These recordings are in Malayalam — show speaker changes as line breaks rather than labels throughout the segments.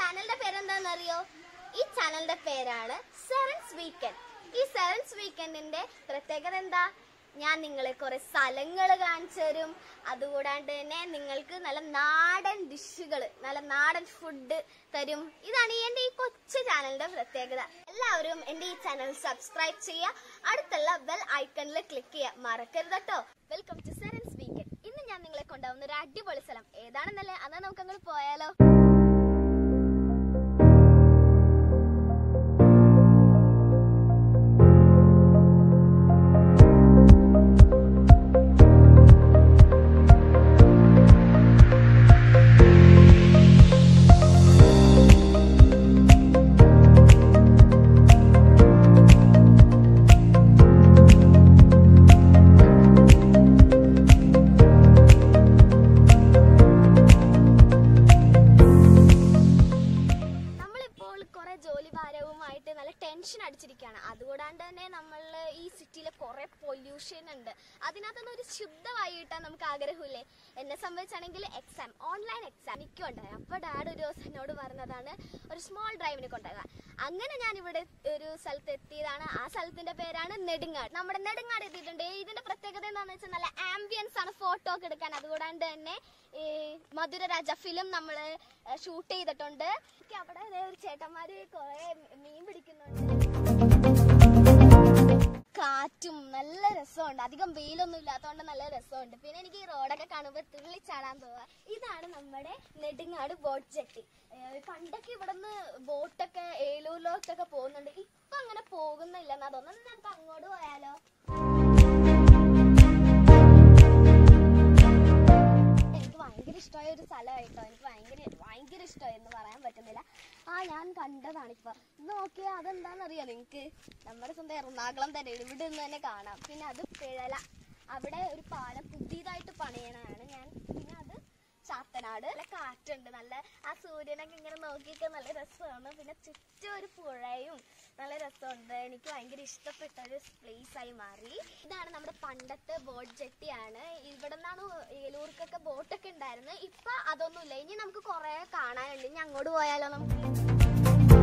ചാനലിന്റെ പേരെന്താണെന്നറിയോ ഈ ചാനലിന്റെ പേരാണ് സെവൻസ് വീക്കെൻഡ് ഈ സെവൻസ് വീക്കെൻഡിന്റെ പ്രത്യേകത എന്താ ഞാൻ നിങ്ങളെ കുറെ സ്ഥലങ്ങൾ കാണിച്ചു തരും അതുകൂടാണ്ട് തന്നെ നിങ്ങൾക്ക് നല്ല നാടൻ ഡിഷുകൾ നല്ല നാടൻ ഫുഡ് തരും ഇതാണ് ഈ എന്റെ ഈ കൊച്ചു ചാനലിന്റെ പ്രത്യേകത എല്ലാവരും എന്റെ ഈ ചാനൽ സബ്സ്ക്രൈബ് ചെയ്യുക അടുത്തുള്ള ബെൽ ഐക്കണിൽ ക്ലിക്ക് ചെയ്യുക മറക്കരുത് കേട്ടോ വെൽക്കം ടു സെവൻസ് വീക്കെൻഡ് ഇന്ന് ഞാൻ നിങ്ങളെ കൊണ്ടുപോകുന്ന ഒരു അടിപൊളി സ്ഥലം ഏതാണെന്നല്ലേ അന്നാ നമുക്ക് അങ്ങോട്ട് പോയാലോ നമ്മളിപ്പോൾ കുറെ ജോലി ഭാരവുമായിട്ട് നല്ല ടെൻഷൻ അടിച്ചിരിക്കുകയാണ് അതുകൂടാണ്ട് തന്നെ നമ്മൾ ഈ സിറ്റിയിൽ കുറെ പൊല്യൂഷൻ ഉണ്ട് അതിനകത്തുനിന്ന് ഒരു ശുദ്ധമായി കിട്ടാൻ നമുക്ക് ആഗ്രഹമില്ലേ എന്നെ സംബന്ധിച്ചാണെങ്കിൽ എക്സാം ഓൺലൈൻ എക്സാം എനിക്കും ഉണ്ടായി അപ്പോൾ ഡാഡ് ഒരു ദിവസം എന്നോട് പറഞ്ഞതാണ് ഒരു സ്മോൾ ഡ്രൈവിന് കൊണ്ടുപോകാൻ അങ്ങനെ ഞാൻ ഇവിടെ ഒരു സ്ഥലത്ത് എത്തിയതാണ് ആ സ്ഥലത്തിന്റെ പേരാണ് നെടുങ്ങാട് നമ്മുടെ നെടുങ്ങാട് എത്തിയിട്ടുണ്ട് ഇതിന്റെ പ്രത്യേകത എന്താണെന്ന് വെച്ചാൽ നല്ല ആംബിയൻസ് ആണ് ഫോട്ടോ ഒക്കെ എടുക്കാൻ അതുകൂടാണ്ട് തന്നെ ഈ മധുര രാജ ഫിലിം നമ്മൾ ഷൂട്ട് ചെയ്തിട്ടുണ്ട് എനിക്ക് അവിടെ ദേ ഒരു ചേട്ടന്മാര് കുറെ മീൻ പിടിക്കുന്നുണ്ട് കാറ്റും നല്ല രസമുണ്ട് അധികം വെയിലൊന്നും ഇല്ലാത്തതുകൊണ്ട് നല്ല രസമുണ്ട് പിന്നെ എനിക്ക് ഈ റോഡൊക്കെ കാണുമ്പോൾ തുള്ളിച്ചാടാൻ തോന്നുക ഇതാണ് നമ്മുടെ നെടുങ്ങാട് ബോട്ട് ജെട്ടി ഏഹ് പണ്ടൊക്കെ ഇവിടുന്ന് ബോട്ടൊക്കെ ഏലൂരിലോട്ടൊക്കെ പോകുന്നുണ്ട് ഇപ്പൊ അങ്ങനെ പോകുന്നില്ല എന്നാ തോന്നുന്നു നമുക്ക് അങ്ങോട്ട് പോയാലോ എനിക്ക് ഭയങ്കര ഇഷ്ടമായ ഒരു സ്ഥലമായിട്ടോ എനിക്ക് ഭയങ്കര ഭയങ്കര ഇഷ്ടമായി എന്ന് പറയാൻ പറ്റുന്നില്ല ആ ഞാൻ കണ്ടതാണ് ഇപ്പൊ ഇത് നോക്കിയാൽ അതെന്താണെന്നറിയോ നിങ്ങക്ക് നമ്മുടെ സ്വന്തം എറണാകുളം തന്നെ ഇവിടെ നിന്ന് തന്നെ കാണാം പിന്നെ അത് പിഴല അവിടെ ഒരു പാലം പുതിയതായിട്ട് പണിയണതാണ് ഞാൻ പിന്നെ അത് ചാത്തനാട് നല്ല കാറ്റുണ്ട് നല്ല ആ സൂര്യനൊക്കെ ഇങ്ങനെ നോക്കിയിട്ട് നല്ല രസമാണ് പിന്നെ ചുറ്റും ഒരു പുഴയും നല്ല രസമുണ്ട് എനിക്ക് ഭയങ്കര ഇഷ്ടപ്പെട്ട ഒരു പ്ലേസ് ആയി മാറി ഇതാണ് നമ്മുടെ പണ്ടത്തെ ബോട്ട് ജെട്ടിയാണ് ഇവിടെ നിന്നാണ് ഏലൂർക്കൊക്കെ ബോട്ടൊക്കെ ഉണ്ടായിരുന്നത് ഇപ്പൊ അതൊന്നുമില്ല ഇനി നമുക്ക് കുറെ കാണാനുണ്ട് ഇനി അങ്ങോട്ട് പോയാലോ നമുക്ക്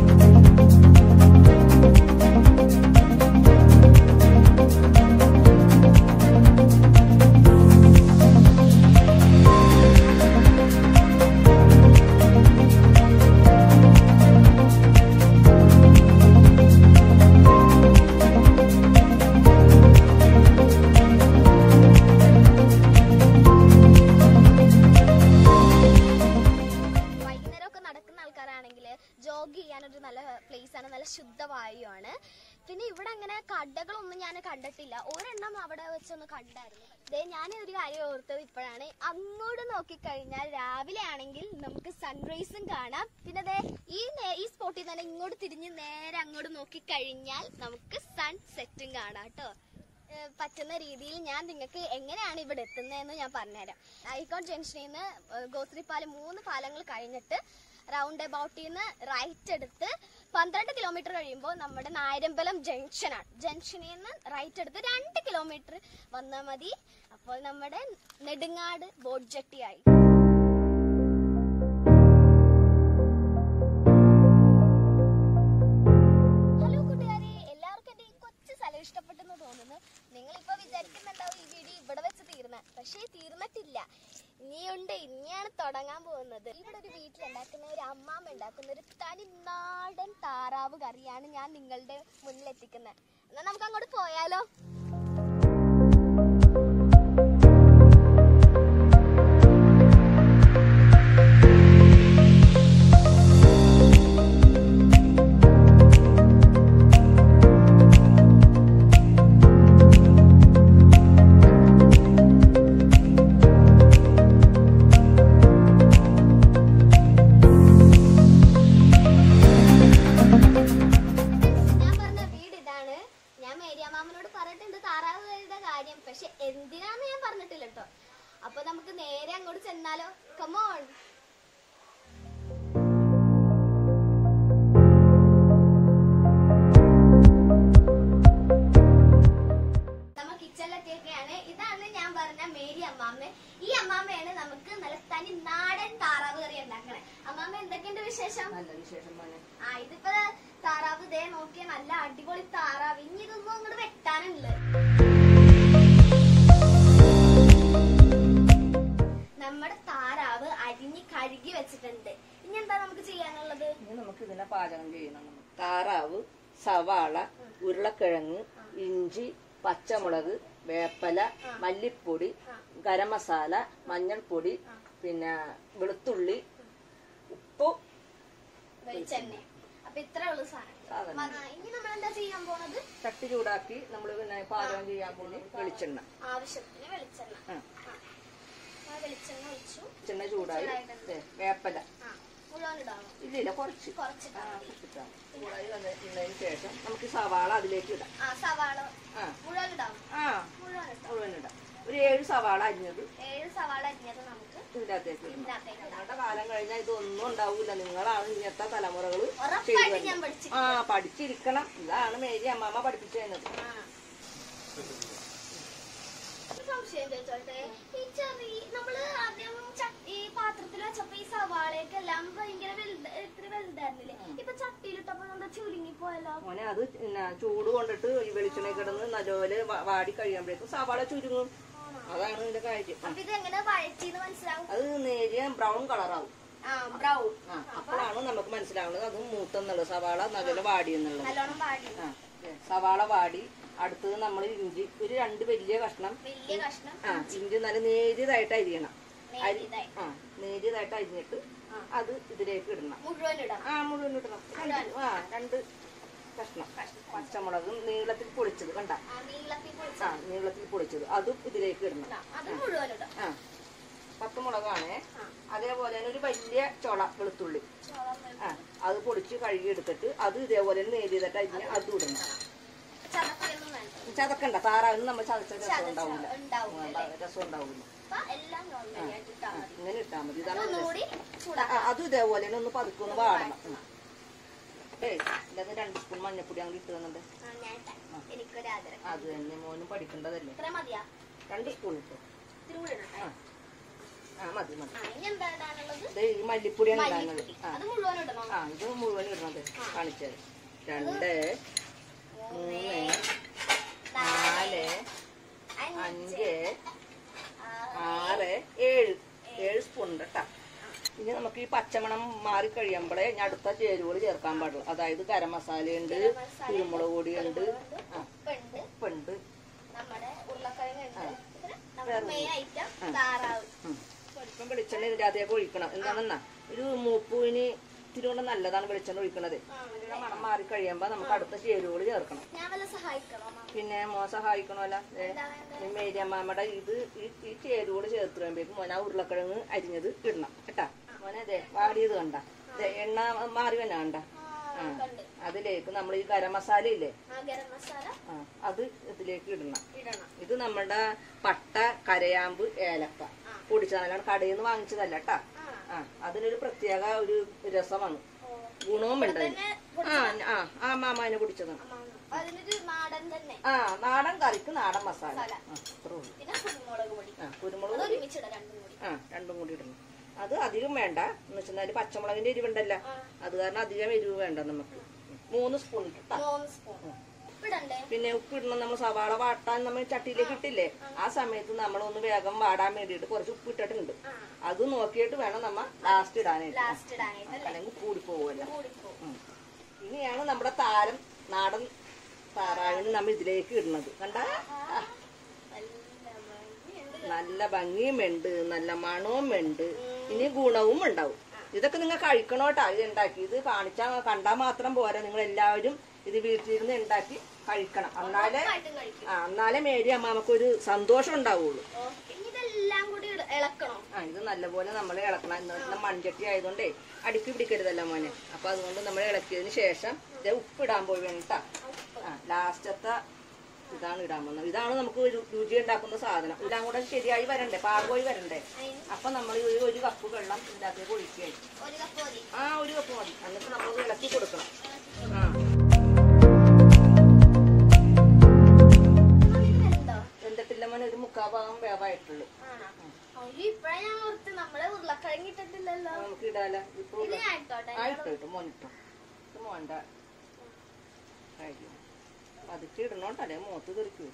വൈകുന്നേരം ഒക്കെ നടക്കുന്ന ആൾക്കാരാണെങ്കിൽ ജോഗ് ചെയ്യാനൊരു നല്ല പ്ലേസ് ആണ് നല്ല ശുദ്ധവായുവാണ് പിന്നെ ഇവിടെ അങ്ങനെ കടകളൊന്നും ഞാൻ കണ്ടിട്ടില്ല ഒരെണ്ണം അവിടെ വെച്ചൊന്ന് കണ്ടായിരുന്നു ദേ ഞാൻ ഒരു കാര്യം ഓർത്തത് ഇപ്പോഴാണ് അങ്ങോട്ട് നോക്കിക്കഴിഞ്ഞാൽ രാവിലെ ആണെങ്കിൽ നമുക്ക് സൺറൈസും കാണാം പിന്നെ ദേ ഈ നേ- ഈ സ്പോട്ടിൽ തന്നെ ഇങ്ങോട്ട് തിരിഞ്ഞ് നേരെ അങ്ങോട്ട് നോക്കിക്കഴിഞ്ഞാൽ നമുക്ക് സൺ സെറ്റും കാണാം കേട്ടോ ഏഹ് പറ്റുന്ന രീതിയിൽ ഞാൻ നിങ്ങൾക്ക് എങ്ങനെയാണ് ഇവിടെ എത്തുന്നതെന്ന് ഞാൻ പറഞ്ഞുതരാം ഐക്കോൺ ജംഗ്ഷനിൽ നിന്ന് ഗോത്രി പാലം മൂന്ന് പാലങ്ങൾ കഴിഞ്ഞിട്ട് റൗണ്ട് അബൌട്ടിൽ നിന്ന് റൈറ്റ് എടുത്ത് പന്ത്രണ്ട് കിലോമീറ്റർ കഴിയുമ്പോൾ നമ്മുടെ നായരമ്പലം ജംഗ്ഷനാണ് ജംഗ്ഷനിൽ നിന്ന് റൈറ്റ് എടുത്ത് രണ്ട് കിലോമീറ്റർ വന്നാൽ മതി അപ്പോൾ നമ്മുടെ നെടുങ്ങാട് ബോട്ട് ജെട്ടിയായി ഹലോ കൂട്ടുകാരെ എല്ലാവർക്കും എന്റെ ഈ കൊച്ചു സ്ഥലം ഇഷ്ടപ്പെട്ടെന്ന് തോന്നുന്നു നിങ്ങൾ ഇപ്പൊ വിചാരിക്കുന്നുണ്ടാവും ഈ വീഡിയോ ഇവിടെ വെച്ച് തീർന്ന പക്ഷേ തീർന്നിട്ടില്ല ഇനിയുണ്ട് ഇനിയാണ് തുടങ്ങാൻ പോകുന്നത് ഇവിടെ ഒരു വീട്ടിലുണ്ടാക്കുന്ന ഒരു അമ്മാമ്മ ഉണ്ടാക്കുന്ന ഒരു തനി നാടൻ താറാവ് കറിയാണ് ഞാൻ നിങ്ങളുടെ മുന്നിൽ എത്തിക്കുന്നത് എന്നാൽ നമുക്ക് അങ്ങോട്ട് പോയാലോ ഞാൻ പറഞ്ഞ വീട് ഇതാണ് ഞാൻ മേരിയാമാമനോട് പറഞ്ഞിട്ടുണ്ട് താറാവുകളുടെ കാര്യം പക്ഷെ എന്തിനാന്ന് ഞാൻ പറഞ്ഞിട്ടില്ല കേട്ടോ അപ്പൊ നമുക്ക് നേരെ അങ്ങോട്ട് ചെന്നാലോ കമോൺ നമ്മൾ കിച്ചണിലെത്തിയൊക്കെയാണ് ഇതാണ് ഞാൻ പറഞ്ഞ മേരി അമ്മാമ്മ ഈ അമ്മ അമ്മാമ്മയാണ് നമുക്ക് നല്ല തനി നാടൻ താറാവ് കറി ഉണ്ടാക്കണേ അമ്മാമ്മ എന്തൊക്കെയുണ്ട് വിശേഷം
നല്ല വിശേഷം മോനെ
ആ ഇതിപ്പോ താറാവ് ഇതേ നോക്കിയ നല്ല അടിപൊളി താറാവ് ഇനി ഇതൊന്നും അങ്ങോട്ട് വെട്ടാനുണ്ട് നമ്മുടെ താറാവ് അരിഞ്ഞ് കഴുകി വെച്ചിട്ടുണ്ട് ഇനി എന്താ നമുക്ക് ചെയ്യാനുള്ളത്
ഇനി നമുക്ക് ഇതിനെ പാചകം ചെയ്യണം നമുക്ക്. താറാവ് സവാള ഉരുളക്കിഴങ്ങ് ഇഞ്ചി പച്ചമുളക് വേപ്പല മല്ലിപ്പൊടി ഗരം മസാല മഞ്ഞൾപ്പൊടി പിന്നെ വെളുത്തുള്ളി ഉപ്പ്
വെളിച്ചെണ്ണ അപ്പൊ ഇത്ര ഉള്ളു സാധനം
സാധനം
ആ, ഇനി നമ്മൾ എന്താ ചെയ്യാൻ പോണത്
ചട്ടി ചൂടാക്കി നമ്മൾ പിന്നെ പാചകം ചെയ്യാൻ പോണി വെളിച്ചെണ്ണ
ആവശ്യത്തിന് വെളിച്ചെണ്ണ
ആ.
ആ. ആ വെളിച്ചെണ്ണ ഒഴിച്ചു
വെളിച്ചെണ്ണ ചൂടായി ദേ, വേപ്പല
ആ മുഴുവൻ ഇടാമോ
ഇല്ലില്ല കുറച്ച്
കുറച്ചിട്ടാ
ആ,
മതി
കുറച്ചിട്ടാ. ചൂടായി വന്നതിന് ശേഷം നമുക്ക് ഈ സവാള അതിലേക്ക് ഇടാം
ആ സവാള
ആ
മുഴുവൻ ഇടാമോ
ആ
മുഴുവൻ ഇടാം
മുഴുവൻ ഇടാം ഒരു ഏഴ് സവാള അരിഞ്ഞത്
ഏഴ് സവാള അരിഞ്ഞത് നമുക്ക്
ഇതിന്റെ അകത്തേക്ക് ഇടണം
ഇതിനകത്തേക്ക് ഇടാം
ഞങ്ങളുടെ കാലം കഴിഞ്ഞാൽ ഇതൊന്നും ഉണ്ടാവൂല നിങ്ങളാണ് ഇങ്ങനത്തെ തലമുറകൾ
ഉറപ്പായിട്ട് ഞാൻ പഠിച്ചു
ആ പഠിച്ചിരിക്കണം ഇതാണ് മേരി അമ്മാമ്മ പഠിപ്പിച്ചു തന്നത്
ആ. ഒരു സംശയം ചോദിച്ചോട്ടെ ഈ ചെറിയ നമ്മള് ആദ്യം ച- ഈ പാത്രത്തിൽ വെച്ചപ്പോ ഈ സവാളയൊക്കെ എല്ലാം ഭയങ്കര വലുത് ഇത്തിരി വലുതായിരുന്നില്ലേ ഇപ്പൊ ചട്ടിയിലിട്ടപ്പോ എന്താ ചുരുങ്ങി പോയല്ലോ
മോനെ അത് പിന്നെ ചൂട് കൊണ്ടിട്ട് ഈ വെളിച്ചെണ്ണ കിടന്ന് നല്ലപോലെ വ- വാടി കഴിയുമ്പോഴേക്കും സവാള ചുരുങ്ങും അതാണ് ഇതിന്റെ കാര്യം ആ.
അപ്പൊ ഇത് എങ്ങനെ വഴറ്റിന്ന് മനസ്സിലാവും
അത് നേരിയ ബ്രൗൺ കളറാവും
ആ ബ്രൗൺ
ആ അപ്പോഴാണ് നമുക്ക് മനസ്സിലാവുന്നത് അത് മൂത്തെന്നുള്ളത് സവാള നല്ലപോലെ വാടി എന്നുള്ളത്
നല്ലോണം പാടി
ആ ദേ, സവാള വാടി അടുത്തത് നമ്മൾ ഇഞ്ചി ഒരു രണ്ട് വലിയ കഷ്ണം
വലിയ കഷ്ണം
ആ ഇഞ്ചി നല്ല നേരിയതായിട്ട് അരിയണം അരി
നേരിയതായി.
ആ നേരിയതായിട്ട് അരിഞ്ഞിട്ട് അത് ഇതിലേക്ക് ഇടണം
മുഴുവൻ ഇടണം
ആ മുഴുവൻ ഇടണം രണ്ട് ആ രണ്ട് കഷ്ണം പച്ചമുളകും നീളത്തിൽ പൊളിച്ചത് കണ്ട
ആ നീളത്തിൽ പൊളിച്ച
ആ നീളത്തിൽ പൊളിച്ചത് അതും ഇതിലേക്ക് ഇടണം
അത് മുഴുവൻ ഇടാം
ആ പത്ത് മുളകാണേ
ആ.
അതേപോലെ തന്നെ ഒരു വലിയ ചൊള വെളുത്തുള്ളി
ചോളം വെളുത്തുള്ളി.
ആ അത് പൊടിച്ച് കഴുകി എടുത്തിട്ട് അത് ഇതേപോലെ തന്നെ നേരിയതായിട്ട് അരിഞ്ഞ് അതും ഇടണം
ചതക്കൊന്നും വേണ്ട
ചതക്കണ്ട താറാവിന് നമ്മൾ ചതച്ച രസം ഉണ്ടാവില്ല
ഉണ്ടാവും
ആ, രസം ഉണ്ടാവില്ല
അപ്പൊ എല്ലാം നോർമലായിട്ട് ഇട്ടാ
ആ,
മതി
ഇങ്ങനെ ഇട്ടാൽ മതി ഇതാണ്
ഒന്നും
രസം.
കൂടി
ആ,
ചൂടാക്കാം
ആ, അതും ഇതേപോലെ തന്നെ ഒന്ന് പതുക്കെ ഒന്ന് വാടണം ഉം. ഏയ് ഇതിനകത്ത് രണ്ട് സ്പൂൺ മഞ്ഞപ്പൊടി അങ്ങോട്ട് ഇട്ട് തന്നിട്ട്
ആ, ഞാൻ ഇട്ടാം. എനിക്കൊരു ആദരം
അത് തന്നെ മോനും പഠിക്കേണ്ടതല്ലേ
ഇത്ര മതിയാ
രണ്ട് സ്പൂൺ ഇട്ടു
ഇത്തിരി കൂടി ഇടട്ടെ
ആ ആ മതി മതി
ആ ഇനി എന്താ ഇടാനുള്ളത്
ഇത് ഈ മല്ലിപ്പൊടിയാണ് ഇടാനുള്ളത്
മല്ലിപ്പൊടി
ആ
അത് മുഴുവൻ ഇടണോ
ആ ഇത് മുഴുവൻ ഇടണത് കാണിച്ചത് രണ്ട് മൂന്ന് നാല്
അഞ്ച്
അഞ്ച്
ആറ്
ആറ് ഏഴ് ഏഴ് സ്പൂൺ ഉണ്ട് കേട്ടാ ഇനി നമുക്ക് ഈ പച്ചമണം മാറി കഴിയുമ്പോഴേ ഞാൻ അടുത്ത ചേരുവകൾ ചേർക്കാൻ പാടുള്ളൂ അതായത് ഗരം മസാലയുണ്ട് കുരുമുളക് പൊടിയുണ്ട് ആ
ഉപ്പുണ്ട്
ഉപ്പുണ്ട്
നമ്മുടെ ഉരുളക്കിഴങ്ങുണ്ട് പിന്നെ നമ്മുടെ മെയിൻ ഐറ്റം താറാവ്
ഉം. ഇപ്പം വെളിച്ചെണ്ണ ഇതിൻ്റെ അകത്തേക്ക് ഒഴിക്കണം എന്താണെന്നാ ഒരു മൂപ്പൂവിന് ഇത്തിരി കൊണ്ട് നല്ലതാണ് വെളിച്ചെണ്ണ ഒഴിക്കണത് ഇതിന്റെ മണം മാറി കഴിയുമ്പോൾ നമുക്ക് അടുത്ത ചേരുവകൾ ചേർക്കണം
ഞാൻ വല്ല സഹായിക്കണോ അമ്മ?
പിന്നെ മോൻ സഹായിക്കണമല്ല ദേ,
എന്താ വേണ്ടത്?
ഈ മേരിയമ്മാമ്മയുടെ ഇത് ഈ ഈ ചേരുവോട് ചേർത്ത് കഴിയുമ്പോഴേക്കും മോനെ ആ ഉരുളക്കിഴങ്ങ് അരിഞ്ഞത് ഇടണം കേട്ടാ മോനെ അതെ വാടിയത് കണ്ട ദേ, എണ്ണ മാറി തന്നെ കണ്ട
ആ, കണ്ട്
അതിലേക്ക് നമ്മൾ ഈ ഗരം മസാല ഇല്ലേ
ആ ഗരം മസാല
ആ അത് ഇതിലേക്ക് ഇടണം
ഇടണം
ഇത് നമ്മുടെ പട്ട കരയാമ്പ് ഏലക്ക പൊടിച്ചതാണ് അല്ലാണ്ട് കടയിൽ നിന്ന് വാങ്ങിച്ചതല്ല കേട്ടാ
ആ
ആ അതിനൊരു പ്രത്യേക ഒരു രസമാണ്
ഓ
ഗുണവും ഉണ്ട് അതിന്.
തന്നെ
ആ ആ ആ മാമാനെ പൊടിച്ചതാണ്
അമ്മ അതിനൊരു നാടൻ തന്നെ
ആ നാടൻ കറിക്ക് നാടൻ മസാല
മസാല.
ആ അത്രേ ഉള്ളൂ
പിന്നെ കുരുമുളക് പൊടി
ആ കുരുമുളക്
അത് ഒരുമിച്ചിട രണ്ടും കൂടി
ആ രണ്ടും കൂടി ഇടണം അത് അധികം വേണ്ട എന്ന് വെച്ചാൽ പച്ചമുളകിന്റെ എരിവുണ്ടല്ല
ആ.
അത് കാരണം അധികം എരിവ് വേണ്ട നമുക്ക് ഉം. മൂന്ന് സ്പൂൺ ഇട്ടാ
മൂന്ന് സ്പൂൺ ഇടണ്ടേ
പിന്നെ ഉപ്പ് ഇടണം നമ്മൾ സവാള വാട്ടാൻ നമ്മൾ ചട്ടിയിലേക്ക് ഇട്ടില്ലേ ആ സമയത്ത് നമ്മൾ ഒന്ന് വേഗം വാടാൻ വേണ്ടിയിട്ട് കുറച്ച് ഉപ്പ് ഇട്ടിട്ടുണ്ട്
ആ
അത് നോക്കിയിട്ട് വേണം നമ്മ ലാസ്റ്റ് ഇടാനായിട്ട്
ലാസ്റ്റ് ഇടാനായിട്ട് അല്ലേ
അല്ലെങ്കിൽ കൂടി പോവുമല്ലോ
കൂടിപ്പോ
ഉം. ഇനിയാണ് നമ്മുടെ താരം നാടൻ താറാവിന് നമ്മൾ ഇതിലേക്ക് ഇടുന്നത് കണ്ട നല്ല ഭംഗിയുമുണ്ട് നല്ല മണവുമുണ്ട് ഇനി ഗുണവും ഉണ്ടാവും ഇതൊക്കെ നിങ്ങൾ കഴിക്കണോട്ടാ ഇത് ഉണ്ടാക്കി ഇത് കാണിച്ചാൽ കണ്ടാൽ മാത്രം പോരാ നിങ്ങൾ എല്ലാവരും ഇത് വീട്ടിലിരുന്ന് ഉണ്ടാക്കി കഴിക്കണം എന്നാലേ
ഉറപ്പായിട്ടും കഴിക്കും
ആ എന്നാലേ മേരി അമ്മാമക്ക് ഒരു സന്തോഷം ഉണ്ടാവുള്ളൂ
ഓക്കെ ഇനി ഇതെല്ലാം കൂടി ഇട- ഇളക്കണോ
ആ ഇത് നല്ലപോലെ നമ്മൾ ഇളക്കണം ഇന്നത്തെ മൺചട്ടി ആയതുകൊണ്ടേ അടുക്കി പിടിക്കരുതല്ല മോനെ അപ്പൊ അതുകൊണ്ട് നമ്മൾ ഇളക്കിയതിന് ശേഷം ഇത് ഉപ്പിടാൻ പോയി വേണ്ട
ഉപ്പ്
ആ ലാസ്റ്റത്തെ ഇതാണ് ഇടാൻ പോകുന്നത് ഇതാണ് നമുക്ക് ഒരു രുചി ഉണ്ടാക്കുന്ന സാധനം ഇതെല്ലാം കൂടെ ശരിയായി വരണ്ടേ പാകമായി വരണ്ടേ
അതിന്
അപ്പൊ നമ്മൾ ഈ ഒരു കപ്പ് വെള്ളം ഇതിനകത്തേക്ക് ഒഴിക്കുകയായി
ഒരു കപ്പ് മതി
ആ ഒരു കപ്പ് മതി എന്നിട്ട് നമ്മൾ ഇളക്കി കൊടുക്കണം ആ
അതിന് വെന്തോ
എന്നിട്ടില്ല മോനെ ഒരു മുക്കാ ഭാഗം വേവായിട്ടുള്ളൂ
ആണോ ഇപ്പഴാ ഞാൻ ഓർത്ത് നമ്മള് ഉരുളക്കിഴങ്ങ് ഇട്ടിട്ടില്ലല്ലോ
നമുക്ക് ഇടാല ഇപ്പൊ
ഇത് ഞാൻ ഇട്ടോട്ടെ
ആയിട്ട് ഇട്ടു മോനിട്ടോ ഇത് മോണ്ട കാര്യം പതുക്കെ ഇടണോട്ടല്ലേ മോത്ത് തെറിക്കൂ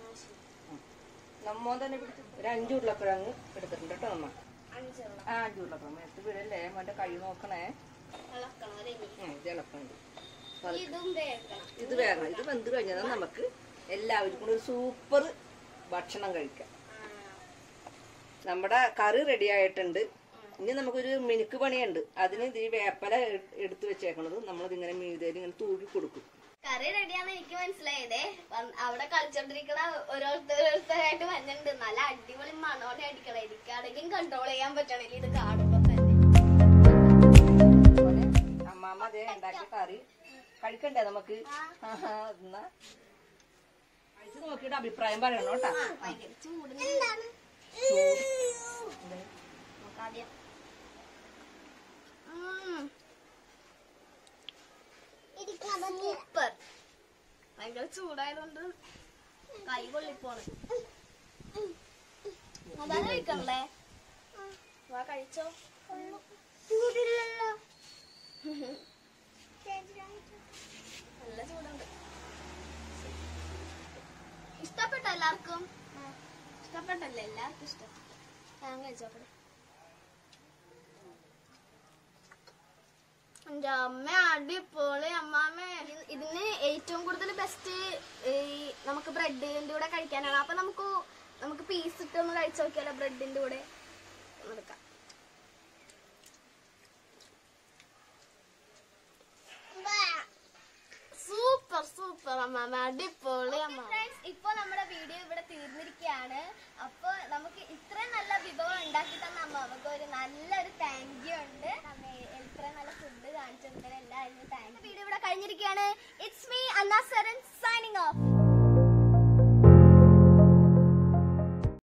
നമ്മോ തന്നെ പിടിച്ചു ഒരു അഞ്ച് ഉരുളക്കിഴങ്ങ് എടുത്തിട്ടുണ്ട് കേട്ടോ നമ്മ
അഞ്ചെണ്ണം
ആ അഞ്ച് ഉരുളക്കിഴങ്ങ് എടുത്ത് വീഴല്ലേ മോന്റെ കൈ നോക്കണേ
ഇളക്കണം അല്ലേ ഇനി?
ഉം, ഇത് ഇളക്കണ്ട്
ഇതും വേക്കണം
ഇത് വേണം ഇത് വെന്ത് കഴിഞ്ഞാൽ നമുക്ക് എല്ലാവർക്കും കൂടി ഒരു സൂപ്പർ ഭക്ഷണം കഴിക്കാം നമ്മുടെ കറി റെഡി ആയിട്ടുണ്ട് ഇനി നമുക്കൊരു മിനുക്ക് പണിയുണ്ട് അതിന് ഇത് ഈ വേപ്പല എ- എടുത്ത് വെച്ചേക്കണത് നമ്മളിതിങ്ങനെ മീതേരി ഇങ്ങനെ തൂക്കി കൊടുക്കും
കറി റെഡിയാന്ന് എനിക്ക് മനസ്സിലായതേ വന്ന് അവിടെ കളിച്ചോണ്ടിരിക്കണ ഓരോരുത്തരോരുത്തരായിട്ട് വന്നിട്ടുണ്ട് നല്ല അടിപൊളി മണോടെ അടിക്കണം എനിക്കാണെങ്കിലും കൺട്രോൾ ചെയ്യാൻ പറ്റണില്ല ഇത് കാണുമ്പോ തന്നെ
അതുപോലെ അമ്മാമ്മ അതേ ഉണ്ടാക്കിയ കറി കഴിക്കണ്ടേ നമുക്ക് ആഹാ, എന്നാ കഴിച്ച് നോക്കിയിട്ട് അഭിപ്രായം പറയണം കേട്ടാ
ഭയങ്കര ചൂട് നോക്കാദ്യം സൂപ്പർ ഭയങ്കര ചൂടായതുകൊണ്ട് കൈ കൊള്ളിപ്പോണ് അതാണ് കഴിക്കണല്ലേ വാ കഴിച്ചോ ചൂടില്ലല്ലോ നല്ല ചൂടുണ്ട് ഇഷ്ടപ്പെട്ടോ എല്ലാവർക്കും ഇഷ്ടപ്പെട്ടല്ലേ എല്ലാവർക്കും ഇഷ്ടം ഞാൻ കഴിച്ചോട്ടെ എന്റെ അമ്മ അടിപൊളി അമ്മാമ്മ ഇത് ഇതിന് ഏറ്റവും കൂടുതൽ ബെസ്റ്റ് നമുക്ക് ബ്രെഡിന്റെ കൂടെ കഴിക്കാനാണ് അപ്പൊ നമുക്ക് നമുക്ക് പീസ് ഇട്ടൊന്ന് കഴിച്ചു നോക്കിയാലോ ബ്രെഡിന്റെ കൂടെ ഒന്ന് എടുക്കാം സൂപ്പർ സൂപ്പർ അമ്മാമ അടിപൊളി അമ്മ ഇപ്പൊ നമ്മുടെ വീഡിയോ ഇവിടെ തീർന്നിരിക്കുകയാണ് അപ്പൊ നമുക്ക് ഇത്രയും നല്ല വിഭവം ഉണ്ടാക്കി തന്ന അമ്മാമക്ക് ഒരു നല്ലൊരു താങ്ക് യു ഉണ്ട് നമ്മെ ഇത്രയും നല്ല ഫുഡ് കാണിച്ചു തന്നതിന് എല്ലാവരും താങ്ക് വീഡിയോ ഇവിടെ കഴിഞ്ഞിരിക്കുകയാണ് ഇറ്റ്സ് മീ അന്നാ സെറൻസ്